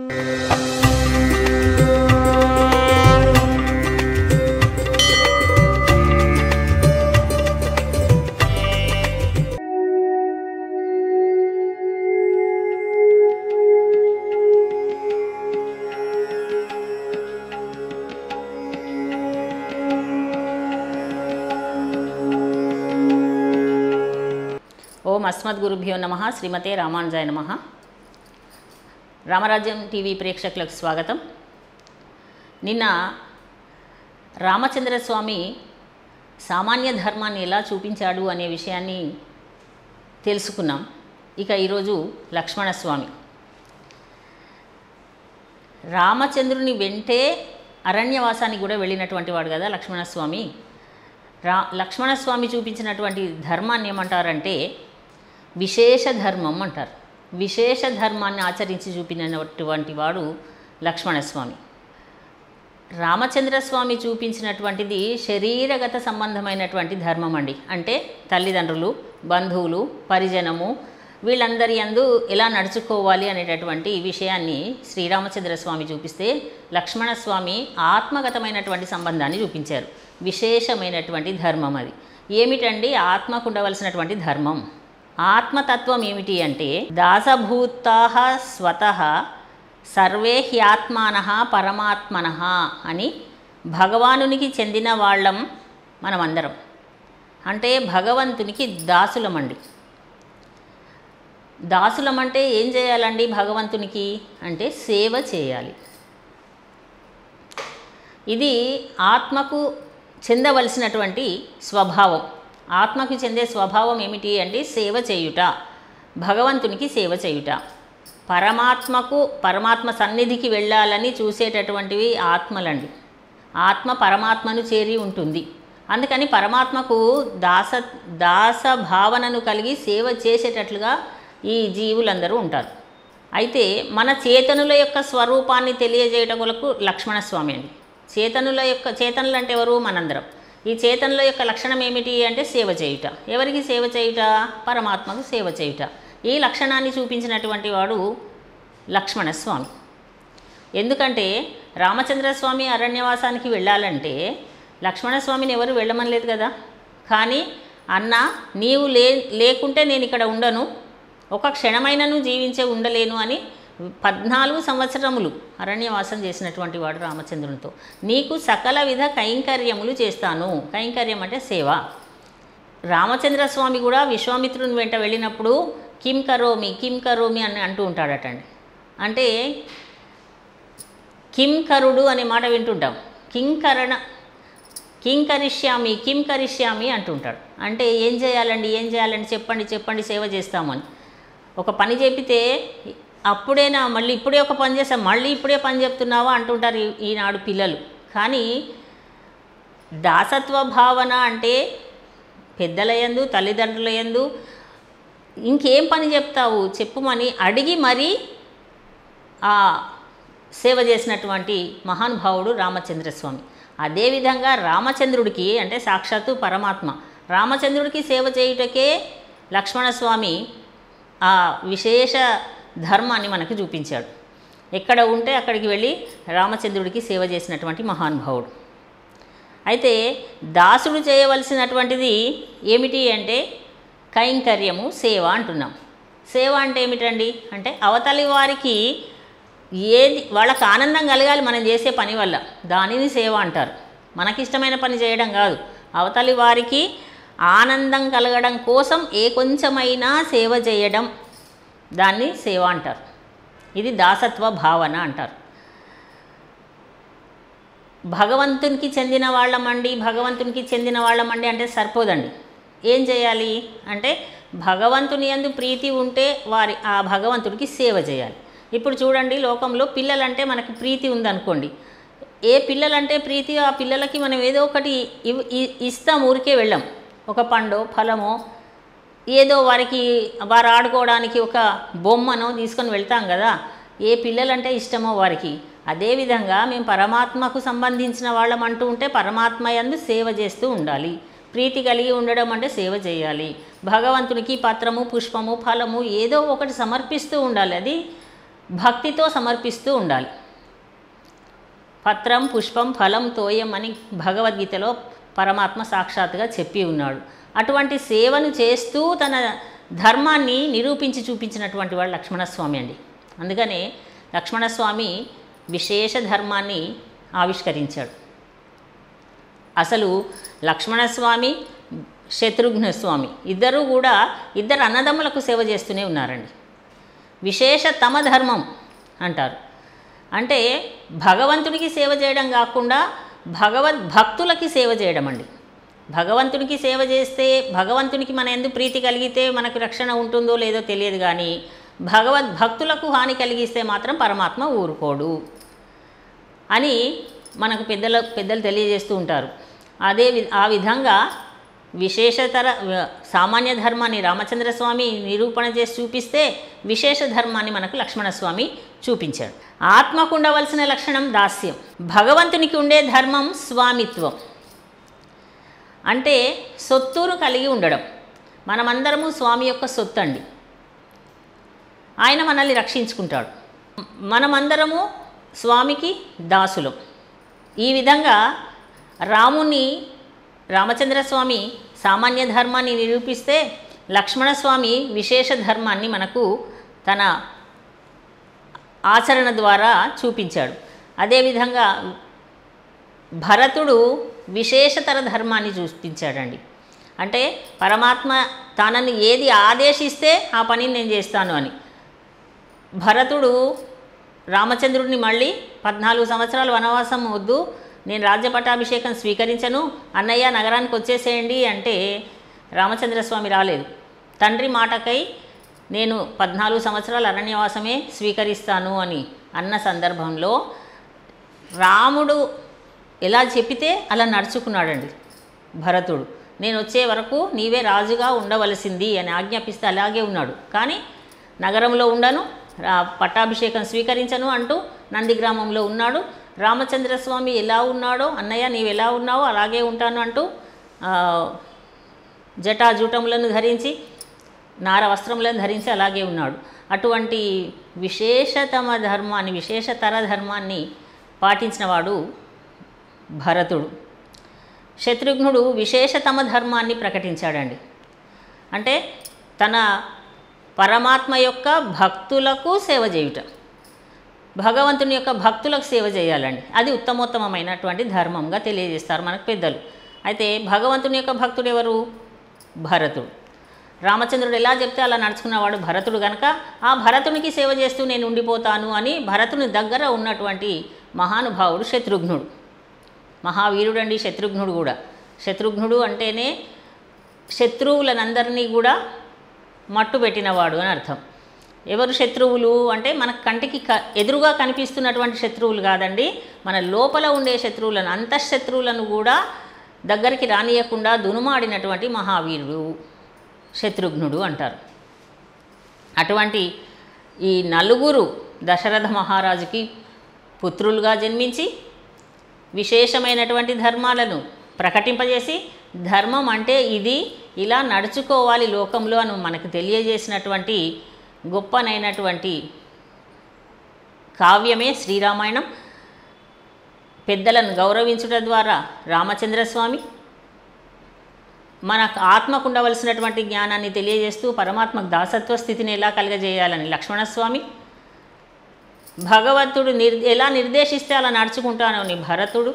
ఓం అస్మద్గురుభ్యో నమ శ్రీమతే రామానుజాయ నమ రామరాజ్యం టీవీ ప్రేక్షకులకు స్వాగతం నిన్న రామచంద్రస్వామి సామాన్య ధర్మాన్ని ఎలా చూపించాడు అనే విషయాన్ని తెలుసుకున్నాం ఇక ఈరోజు లక్ష్మణస్వామి రామచంద్రుని వెంటే అరణ్యవాసానికి కూడా వెళ్ళినటువంటి వాడు కదా లక్ష్మణస్వామి రా లక్ష్మణస్వామి చూపించినటువంటి ధర్మాన్ని ఏమంటారంటే విశేష ధర్మం అంటారు విశేష ధర్మాన్ని ఆచరించి చూపినటువంటి వాడు లక్ష్మణస్వామి రామచంద్రస్వామి చూపించినటువంటిది శరీరగత సంబంధమైనటువంటి ధర్మం అండి అంటే తల్లిదండ్రులు బంధువులు పరిజనము వీళ్ళందరి యందు ఎలా నడుచుకోవాలి అనేటటువంటి విషయాన్ని శ్రీరామచంద్రస్వామి చూపిస్తే లక్ష్మణస్వామి ఆత్మగతమైనటువంటి సంబంధాన్ని చూపించారు విశేషమైనటువంటి ధర్మం అది ఏమిటండి ఆత్మకు ఉండవలసినటువంటి ధర్మం ఆత్మతత్వం ఏమిటి అంటే దాసభూతా స్వతః సర్వే హ్యాత్మాన పరమాత్మన అని భగవానునికి చెందిన వాళ్ళం మనమందరం అంటే భగవంతునికి దాసులమండి దాసులం అంటే ఏం చేయాలండి భగవంతునికి అంటే సేవ చేయాలి ఇది ఆత్మకు చెందవలసినటువంటి స్వభావం ఆత్మకు చెందే స్వభావం ఏమిటి అంటే సేవ చేయుట భగవంతునికి సేవ చేయుట పరమాత్మకు పరమాత్మ సన్నిధికి వెళ్ళాలని చూసేటటువంటివి ఆత్మలండి ఆత్మ పరమాత్మను చేరి ఉంటుంది అందుకని పరమాత్మకు దాస దాస భావనను కలిగి సేవ చేసేటట్లుగా ఈ జీవులందరూ ఉంటారు అయితే మన చేతనుల యొక్క స్వరూపాన్ని తెలియజేయటం కొరకు లక్ష్మణస్వామి అండి చేతనుల యొక్క చేతనులు అంటే ఎవరు మనందరం ఈ చేతనుల యొక్క లక్షణం ఏమిటి అంటే సేవ చేయుట ఎవరికి సేవ చేయుట పరమాత్మకు సేవ చేయుట ఈ లక్షణాన్ని చూపించినటువంటి వాడు లక్ష్మణస్వామి ఎందుకంటే రామచంద్రస్వామి అరణ్యవాసానికి వెళ్ళాలంటే లక్ష్మణస్వామిని ఎవరు వెళ్ళమనలేదు కదా కానీ అన్న నీవు లే లేకుంటే నేను ఇక్కడ ఉండను ఒక క్షణమైనను జీవించే ఉండలేను అని పద్నాలుగు సంవత్సరములు అరణ్యవాసం చేసినటువంటి వాడు రామచంద్రునితో నీకు సకల విధ కైంకర్యములు చేస్తాను కైంకర్యం అంటే సేవ రామచంద్రస్వామి కూడా విశ్వామిత్రుని వెంట వెళ్ళినప్పుడు కిం కరోమి కిం కరోమి అని అంటూ ఉంటాడటండి అంటే కింకరుడు అనే మాట వింటుంటాం కింకరణ కింకరిష్యామి కిం కరిష్యామి అంటుంటాడు అంటే ఏం చేయాలండి ఏం చేయాలండి చెప్పండి చెప్పండి సేవ చేస్తామని ఒక పని చెప్పితే అప్పుడేనా మళ్ళీ ఇప్పుడే ఒక పని చేస్తాం మళ్ళీ ఇప్పుడే పని చెప్తున్నావా అంటుంటారు ఈ- ఈనాడు పిల్లలు కానీ దాసత్వ భావన అంటే పెద్దలయందు తల్లిదండ్రులయందు ఇంకేం పని చెప్తావు చెప్పుమని అడిగి మరీ ఆ సేవ చేసినటువంటి మహానుభావుడు రామచంద్రస్వామి అదేవిధంగా రామచంద్రుడికి అంటే సాక్షాత్తు పరమాత్మ రామచంద్రుడికి సేవ చేయుటకే లక్ష్మణస్వామి ఆ విశేష ధర్మాన్ని మనకు చూపించాడు ఎక్కడ ఉంటే అక్కడికి వెళ్ళి రామచంద్రుడికి సేవ చేసినటువంటి మహానుభావుడు అయితే దాసుడు చేయవలసినటువంటిది ఏమిటి అంటే కైంకర్యము సేవ అంటున్నాం సేవ అంటే ఏమిటండి అంటే అవతలి వారికి ఏది వాళ్ళకి ఆనందం కలగాలి మనం చేసే పని వల్ల దానిని సేవ అంటారు మనకిష్టమైన పని చేయడం కాదు అవతలి వారికి ఆనందం కలగడం కోసం ఏ కొంచెమైనా సేవ చేయడం దాన్ని సేవ అంటారు ఇది దాసత్వ భావన అంటారు భగవంతునికి చెందిన వాళ్ళమండి భగవంతునికి చెందిన వాళ్ళమండి అంటే సరిపోదండి ఏం చేయాలి అంటే భగవంతుని యందు ప్రీతి ఉంటే వారి ఆ భగవంతుడికి సేవ చేయాలి ఇప్పుడు చూడండి లోకంలో పిల్లలంటే మనకి ప్రీతి ఉందనుకోండి ఏ పిల్లలంటే ప్రీతి ఆ పిల్లలకి మనం ఏదో ఒకటి ఇవ్ ఇ- ఇస్తాం ఊరికే వెళ్ళాం ఒక పండో ఫలమో ఏదో వారికి వారు ఆడుకోవడానికి ఒక బొమ్మనో తీసుకొని వెళ్తాం కదా ఏ పిల్లలంటే ఇష్టమో వారికి అదేవిధంగా మేము పరమాత్మకు సంబంధించిన వాళ్ళం అంటూ ఉంటే పరమాత్మ యందు సేవ చేస్తూ ఉండాలి ప్రీతి కలిగి ఉండడం అంటే సేవ చేయాలి భగవంతునికి పత్రము పుష్పము ఫలము ఏదో ఒకటి సమర్పిస్తూ ఉండాలి అది భక్తితో సమర్పిస్తూ ఉండాలి పత్రం పుష్పం ఫలం తోయం అని భగవద్గీతలో పరమాత్మ సాక్షాత్తుగా చెప్పి ఉన్నాడు అటువంటి సేవను చేస్తూ తన ధర్మాన్ని నిరూపించి చూపించినటువంటి వాడు లక్ష్మణస్వామి అండి అందుకనే లక్ష్మణస్వామి విశేష ధర్మాన్ని ఆవిష్కరించాడు అసలు లక్ష్మణస్వామి శత్రుఘ్న స్వామి ఇద్దరూ కూడా ఇద్దరు అన్నదమ్ములకు సేవ చేస్తూనే ఉన్నారండి విశేష తమ ధర్మం అంటారు అంటే భగవంతుడికి సేవ చేయడం కాకుండా భగవద్ భక్తులకి సేవ చేయడం అండి భగవంతునికి సేవ చేస్తే భగవంతునికి మన ఎందు ప్రీతి కలిగితే మనకు రక్షణ ఉంటుందో లేదో తెలియదు కానీ భగవద్ భక్తులకు హాని కలిగిస్తే మాత్రం పరమాత్మ ఊరుకోడు అని మనకు పెద్దల పెద్దలు తెలియజేస్తూ ఉంటారు అదే వి- ఆ విధంగా విశేషతర వ- సామాన్య ధర్మాన్ని రామచంద్రస్వామి నిరూపణ చేసి చూపిస్తే విశేష ధర్మాన్ని మనకు లక్ష్మణస్వామి చూపించాడు ఆత్మకు ఉండవలసిన లక్షణం దాస్యం భగవంతునికి ఉండే ధర్మం స్వామిత్వం అంటే సొత్తును కలిగి ఉండడం మనమందరము స్వామి యొక్క సొత్తు అండి ఆయన మనల్ని రక్షించుకుంటాడు మనమందరము స్వామికి దాసులం ఈ విధంగా రాముని రామచంద్రస్వామి సామాన్య ధర్మాన్ని నిరూపిస్తే లక్ష్మణస్వామి విశేష ధర్మాన్ని మనకు తన ఆచరణ ద్వారా చూపించాడు అదేవిధంగా భరతుడు విశేషతర ధర్మాన్ని చూపించాడండి అంటే పరమాత్మ తనని ఏది ఆదేశిస్తే ఆ పనిని నేను చేస్తాను అని భరతుడు రామచంద్రుడిని మళ్ళీ పద్నాలుగు సంవత్సరాలు వనవాసం వద్దు నేను రాజ్యపట్టాభిషేకం స్వీకరించను అన్నయ్య నగరానికి వచ్చేసేయండి అంటే రామచంద్రస్వామి రాలేదు తండ్రి మాటకై నేను పద్నాలుగు సంవత్సరాలు అరణ్యవాసమే స్వీకరిస్తాను అని అన్న సందర్భంలో రాముడు ఎలా చెప్పితే అలా నడుచుకున్నాడండి భరతుడు నేను వచ్చే వరకు నీవే రాజుగా ఉండవలసింది అని ఆజ్ఞాపిస్తే అలాగే ఉన్నాడు కానీ నగరంలో ఉండను రా- పట్టాభిషేకం స్వీకరించను అంటూ నంది గ్రామంలో ఉన్నాడు రామచంద్రస్వామి ఎలా ఉన్నాడో అన్నయ్య నీవు ఎలా ఉన్నావో అలాగే ఉంటాను అంటూ ఆ, జటాజూటములను ధరించి నార వస్త్రములను ధరించి అలాగే ఉన్నాడు అటువంటి విశేషతమ ధర్మాన్ని విశేషతర ధర్మాన్ని పాటించినవాడు భరతుడు శత్రుఘ్నుడు విశేషతమ ధర్మాన్ని ప్రకటించాడండి అంటే తన పరమాత్మ యొక్క భక్తులకు సేవ చేయుట భగవంతుని యొక్క భక్తులకు సేవ చేయాలండి అది ఉత్తమోత్తమమైనటువంటి ధర్మంగా తెలియజేస్తారు మనకు పెద్దలు అయితే భగవంతుని యొక్క భక్తుడు ఎవరు భరతుడు రామచంద్రుడు ఎలా చెప్తే అలా నడుచుకున్నవాడు భరతుడు కనుక ఆ భరతునికి సేవ చేస్తూ నేను ఉండిపోతాను అని భరతుని దగ్గర ఉన్నటువంటి మహానుభావుడు శత్రుఘ్నుడు మహావీరుడండి శత్రుఘ్నుడు కూడా శత్రుఘ్నుడు అంటేనే శత్రువులనందరినీ కూడా మట్టు పెట్టినవాడు అని అర్థం ఎవరు శత్రువులు అంటే మన కంటికి క ఎదురుగా కనిపిస్తున్నటువంటి శత్రువులు కాదండి మన లోపల ఉండే శత్రువులను అంతఃశత్రువులను కూడా దగ్గరికి రానియకుండా దునుమాడినటువంటి మహావీరుడు శత్రుఘ్నుడు అంటారు అటువంటి ఈ నలుగురు దశరథ మహారాజుకి పుత్రులుగా జన్మించి విశేషమైనటువంటి ధర్మాలను ప్రకటింపజేసి ధర్మం అంటే ఇది ఇలా నడుచుకోవాలి లోకంలో అని మనకు తెలియజేసినటువంటి గొప్పనైనటువంటి కావ్యమే శ్రీరామాయణం పెద్దలను గౌరవించుట ద్వారా రామచంద్రస్వామి మనకు ఆత్మకు ఉండవలసినటువంటి జ్ఞానాన్ని తెలియజేస్తూ పరమాత్మకు దాసత్వ స్థితిని ఎలా కలగజేయాలని లక్ష్మణస్వామి భగవంతుడు నిర్ ఎలా నిర్దేశిస్తే అలా నడుచుకుంటాను అని భరతుడు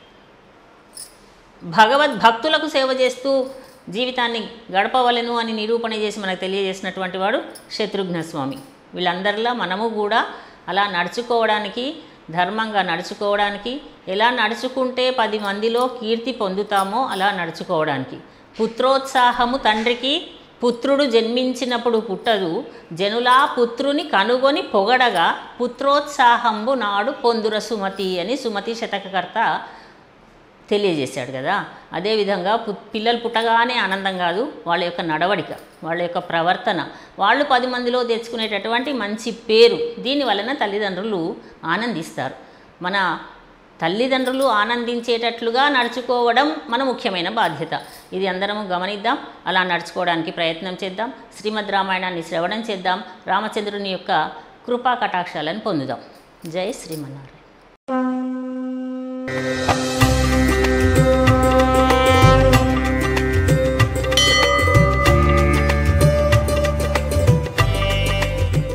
భగవద్ భక్తులకు సేవ చేస్తూ జీవితాన్ని గడపవలెను అని నిరూపణ చేసి మనకు తెలియజేసినటువంటి వాడు శత్రుఘ్న స్వామి వీళ్ళందరిలో మనము కూడా అలా నడుచుకోవడానికి ధర్మంగా నడుచుకోవడానికి ఎలా నడుచుకుంటే పది మందిలో కీర్తి పొందుతామో అలా నడుచుకోవడానికి పుత్రోత్సాహము తండ్రికి పుత్రుడు జన్మించినప్పుడు పుట్టదు జనులా పుత్రుని కనుగొని పొగడగా పుత్రోత్సాహంబు నాడు పొందుర సుమతి అని సుమతి శతకకర్త తెలియజేశాడు కదా అదేవిధంగా పు పిల్లలు పుట్టగానే ఆనందం కాదు వాళ్ళ యొక్క నడవడిక వాళ్ళ యొక్క ప్రవర్తన వాళ్ళు పది మందిలో తెచ్చుకునేటటువంటి మంచి పేరు దీని వలన తల్లిదండ్రులు ఆనందిస్తారు మన తల్లిదండ్రులు ఆనందించేటట్లుగా నడుచుకోవడం మన ముఖ్యమైన బాధ్యత ఇది అందరము గమనిద్దాం అలా నడుచుకోవడానికి ప్రయత్నం చేద్దాం శ్రీమద్ రామాయణాన్ని శ్రవణం చేద్దాం రామచంద్రుని యొక్క కృపా కటాక్షాలను పొందుదాం జై శ్రీమన్నారాయణ